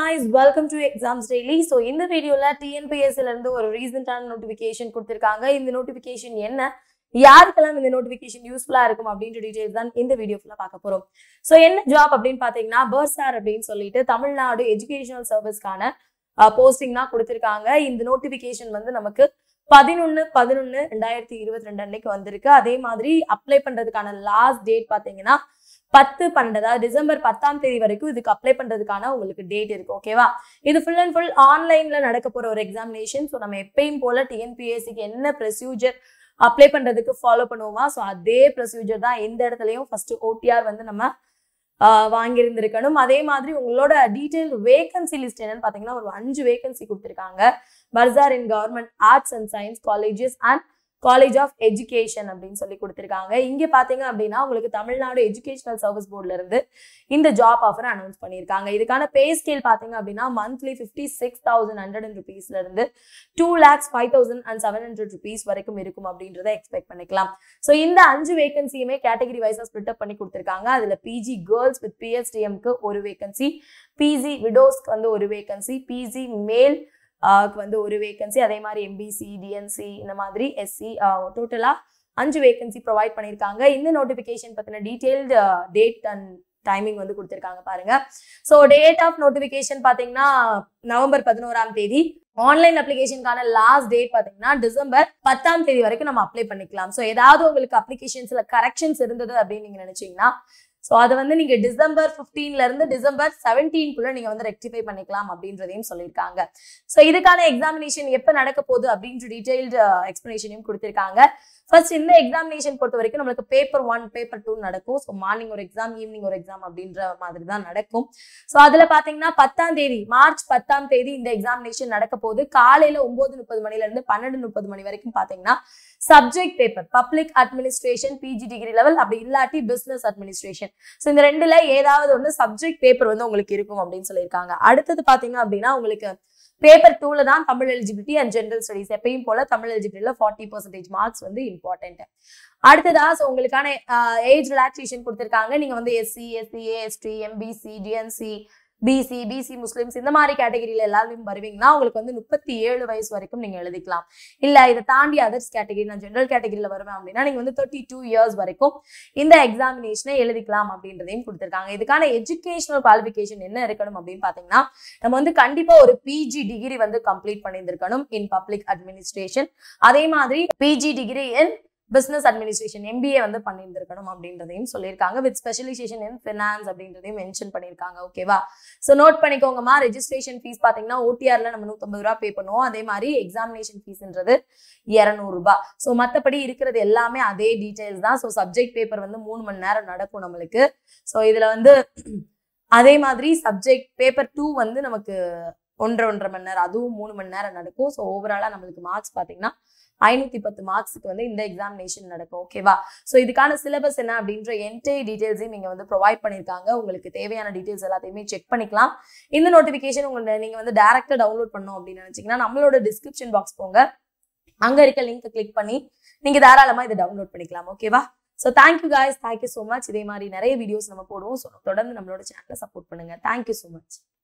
guys welcome to exams daily so இந்த வீடியோவில் டிஎன்பிஎஸ்சில இருந்து ஒரு ரீசெண்டான நோட்டிஃபிகேஷன் கொடுத்துருக்காங்க இந்த நோட்டிஃபிகேஷன் என்ன யாருக்கெல்லாம் இந்த நோட்டிஃபிகேஷன் யூஸ்ஃபுல்லா இருக்கும் அப்படின்ற டீடைல்ஸ் தான் இந்த வீடியோ ஃபுல்லாக பார்க்க போறோம் ஸோ என்ன ஜாப் அப்படின்னு பார்த்தீங்கன்னா பர்சார் அப்படின்னு சொல்லிட்டு தமிழ்நாடு எஜுகேஷனல் சர்வீஸ்க்கான போஸ்டிங் தான் கொடுத்துருக்காங்க இந்த நோட்டிஃபிகேஷன் வந்து நமக்கு பதினொன்று பதினொன்று ரெண்டாயிரத்தி இருபத்தி ரெண்டு அன்னைக்கு வந்திருக்கு அதே மாதிரி அப்ளை பண்றதுக்கான லாஸ்ட் டேட் பார்த்தீங்கன்னா பத்து பன்னெண்டு அதாவது டிசம்பர் பத்தாம் தேதி வரைக்கும் இதுக்கு அப்ளை பண்றதுக்கான உங்களுக்கு டேட் இருக்கு ஓகேவா இது ஃபுல் அண்ட் ஃபுல் ஆன்லைன்ல நடக்க போற ஒரு எக்ஸாமினேஷன் ஸோ நம்ம எப்பயும் போல டிஎன்பிஎஸ்சிக்கு என்ன ப்ரொசீஜர் அப்ளை பண்றதுக்கு ஃபாலோ பண்ணுவோமா ஸோ அதே ப்ரொசீஜர் தான் எந்த இடத்துலையும் ஃபர்ஸ்ட் ஓடிஆர் வந்து நம்ம ஆஹ், வாங்கியிருந்திருக்கணும் அதே மாதிரி உங்களோட டீடைல் வேகன்சி லிஸ்ட் என்னன்னு பார்த்தீங்கன்னா ஒரு அஞ்சு வேகன்சி கொடுத்துருக்காங்க bursar in government arts and science colleges and college of education அப்படின்னு சொல்லி கொடுத்துருக்காங்க இங்க பாத்தீங்க அப்படின்னா உங்களுக்கு தமிழ்நாடு எஜுகேஷனல் சர்வீஸ் போர்ட்ல இருந்து இந்த ஜாப் ஆஃபர் அனௌன்ஸ் பண்ணியிருக்காங்க இதுக்கான பே ஸ்கேல் பாத்தீங்க அப்படின்னா monthly fifty six thousand hundred and ருபீஸ்ல இருந்து two lakhs five thousand and seven hundred rupees வரைக்கும் இருக்கும் அப்படின்றத எக்ஸ்பெக்ட் பண்ணிக்கலாம் ஸோ இந்த அஞ்சு வேகன்சியுமே கேட்டகரி வைஸா ஸ்பிளிட் அப் பண்ணி கொடுத்துருக்காங்க அதுல பிஜி கேர்ள்ஸ் வித் பிஎஸ்டிஎம்க்கு ஒரு வேகன்சி பிஜி விடோஸ்க்கு வந்து ஒரு வேகன்சி பிஜி மேல் ஆஹ் வந்து ஒரு வேகன்சி அதே மாதிரி எம்பிசி டிஎன்சி இந்த மாதிரி எஸ்சி டோட்டலா அஞ்சு வேகன்சி ப்ரொவைட் பண்ணியிருக்காங்க இந்த நோட்டிஃபிகேஷன் பத்தின டீடைல்டு டேட் அண்ட் டைமிங் வந்து கொடுத்துருக்காங்க பாருங்க ஸோ டேட் ஆஃப் நோட்டிஃபிகேஷன் பார்த்தீங்கன்னா நவம்பர் பதினோராம் தேதி ஆன்லைன் அப்ளிகேஷனுக்கான லாஸ்ட் டேட் பார்த்தீங்கன்னா டிசம்பர் பத்தாம் தேதி வரைக்கும் நம்ம அப்ளை பண்ணிக்கலாம் ஸோ ஏதாவது உங்களுக்கு அப்ளிகேஷன்ஸ்ல கரெக்ஷன்ஸ் இருந்தது அப்படின்னு நீங்க நினைச்சீங்கன்னா ஸோ அதை வந்து நீங்க டிசம்பர் 15 ல இருந்து டிசம்பர் 17 குள்ள நீங்க வந்து ரெக்டிஃபை பண்ணிக்கலாம் அப்படின்றதையும் சொல்லியிருக்காங்க ஸோ இதுக்கான எக்ஸாமினேஷன் எப்போ நடக்க போகுது அப்படின்ற டீடைல்டு எக்ஸ்பிளனேஷனையும் கொடுத்துருக்காங்க ஃபர்ஸ்ட் இந்த எக்ஸாமினேஷன் பொறுத்த வரைக்கும் நம்மளுக்கு பேப்பர் ஒன் பேப்பர் டூ நடக்கும் ஸோ மார்னிங் ஒரு எக்ஸாம் ஈவினிங் ஒரு எக்ஸாம் அப்படின்ற மாதிரி தான் நடக்கும் ஸோ அதுல பாத்தீங்கன்னா பத்தாம் தேதி மார்ச் பத்தாம் தேதி இந்த எக்ஸாமினேஷன் நடக்க போகுது காலையில ஒன்பது முப்பது மணில இருந்து பன்னெண்டு முப்பது மணி வரைக்கும் பாத்தீங்கன்னா subject paper public administration PG degree level அப்படி இல்லாட்டி பிசினஸ் அட்மினிஸ்ட்ரேஷன் ஸோ இந்த ரெண்டுல ஏதாவது ஒன்று சப்ஜெக்ட் பேப்பர் வந்து உங்களுக்கு இருக்கும் அப்படின்னு சொல்லியிருக்காங்க அடுத்தது பாத்தீங்க அப்படின்னா உங்களுக்கு பேப்பர் டூல தான் Tamil eligibility and general studies எப்பயும் போல தமிழ் எலிஜிபிலிட்டியில ஃபார்ட்டி பர்சன்டேஜ் மார்க்ஸ் வந்து இம்பார்ட்டன்ட் அடுத்ததா ஸோ உங்களுக்கான ஏஜ் ரிலாக்ஸேஷன் கொடுத்துருக்காங்க நீங்க வந்து SC SCA ST MBC DNC BC BC Muslims இந்த மாதிரி கேட்டகரியில எல்லாரும் வருவீங்கன்னா உங்களுக்கு வந்து முப்பத்தி ஏழு வயசு வரைக்கும் நீங்க எழுதிக்கலாம் இல்ல இதை தாண்டி அதர்ஸ் கேட்டகரி நான் ஜென்ரல் கேட்டகரியில வருவேன் அப்படின்னா நீங்க வந்து தேர்ட்டி டூ இயர்ஸ் வரைக்கும் இந்த எக்ஸாமினேஷனை எழுதிக்கலாம் அப்படின்றதையும் கொடுத்துருக்காங்க இதுக்கான எஜுகேஷனல் குவாலிஃபிகேஷன் என்ன இருக்கணும் அப்படின்னு பாத்தீங்கன்னா நம்ம வந்து கண்டிப்பா ஒரு பிஜி டிகிரி வந்து கம்ப்ளீட் பண்ணியிருந்திருக்கணும் இன் பப்ளிக் அட்மினிஸ்ட்ரேஷன் அதே மாதிரி PG degree in business administration MBA வந்து பண்ணியிருந்திருக்கணும் அப்படின்றதையும் சொல்லியிருக்காங்க வித் ஸ்பெஷலைசேஷன் இன் ஃபினான்ஸ் அப்படின்றதையும் மென்ஷன் பண்ணியிருக்காங்க ஓகேவா ஸோ நோட் பண்ணிக்கோங்கம்மா ரெஜிஸ்ட்ரேஷன் ஃபீஸ் பார்த்தீங்கன்னா ஓடிஆர்ல நம்ம நூற்றம்பது ரூபா பே பண்ணுவோம் அதே மாதிரி எக்ஸாமினேஷன் ஃபீஸ்ன்றது இரநூறுபா ஸோ மற்றபடி இருக்கிறது எல்லாமே அதே டீட்டெயில்ஸ் தான் ஸோ சப்ஜெக்ட் பேப்பர் வந்து மூணு மணி நேரம் நடக்கும் நம்மளுக்கு ஸோ இதில் வந்து அதே மாதிரி சப்ஜெக்ட் பேப்பர் டூ வந்து நமக்கு ஒன்றரை ஒன்றரை மணி நேரம் அதுவும் மூணு மணி நேரம் நடக்கும் ஸோ ஓவராலாக நம்மளுக்கு மார்க்ஸ் பார்த்தீங்கன்னா ஐநூத்தி பத்து மார்க்ஸுக்கு வந்து இந்த எக்ஸாமினேஷன் நடக்கும் ஓகேவா ஸோ இதுக்கான சிலபஸ் என்ன அப்படின்ற என்டை டீடைல்ஸையும் நீங்க வந்து ப்ரொவைட் பண்ணியிருக்காங்க உங்களுக்கு தேவையான டீடைல்ஸ் எல்லாத்தையுமே செக் பண்ணிக்கலாம் இந்த நோட்டிஃபிகேஷன் உங்களை நீங்க வந்து டேரக்டா டவுன்லோட் பண்ணணும் அப்படின்னு நினைச்சீங்கன்னா நம்மளோட டிஸ்கிரிப்ஷன் பாக்ஸ் போங்க அங்க இருக்க லிங்க் கிளிக் பண்ணி நீங்க தாராளமா இதை டவுன்லோட் பண்ணிக்கலாம் ஓகேவா so thank you guys thank you so much இதே மாதிரி நிறைய வீடியோஸ் நம்ம போடுவோம் ஸோ தொடர்ந்து நம்மளோட சேனலை சப்போர்ட் பண்ணுங்க தேங்க்யூ ஸோ மச்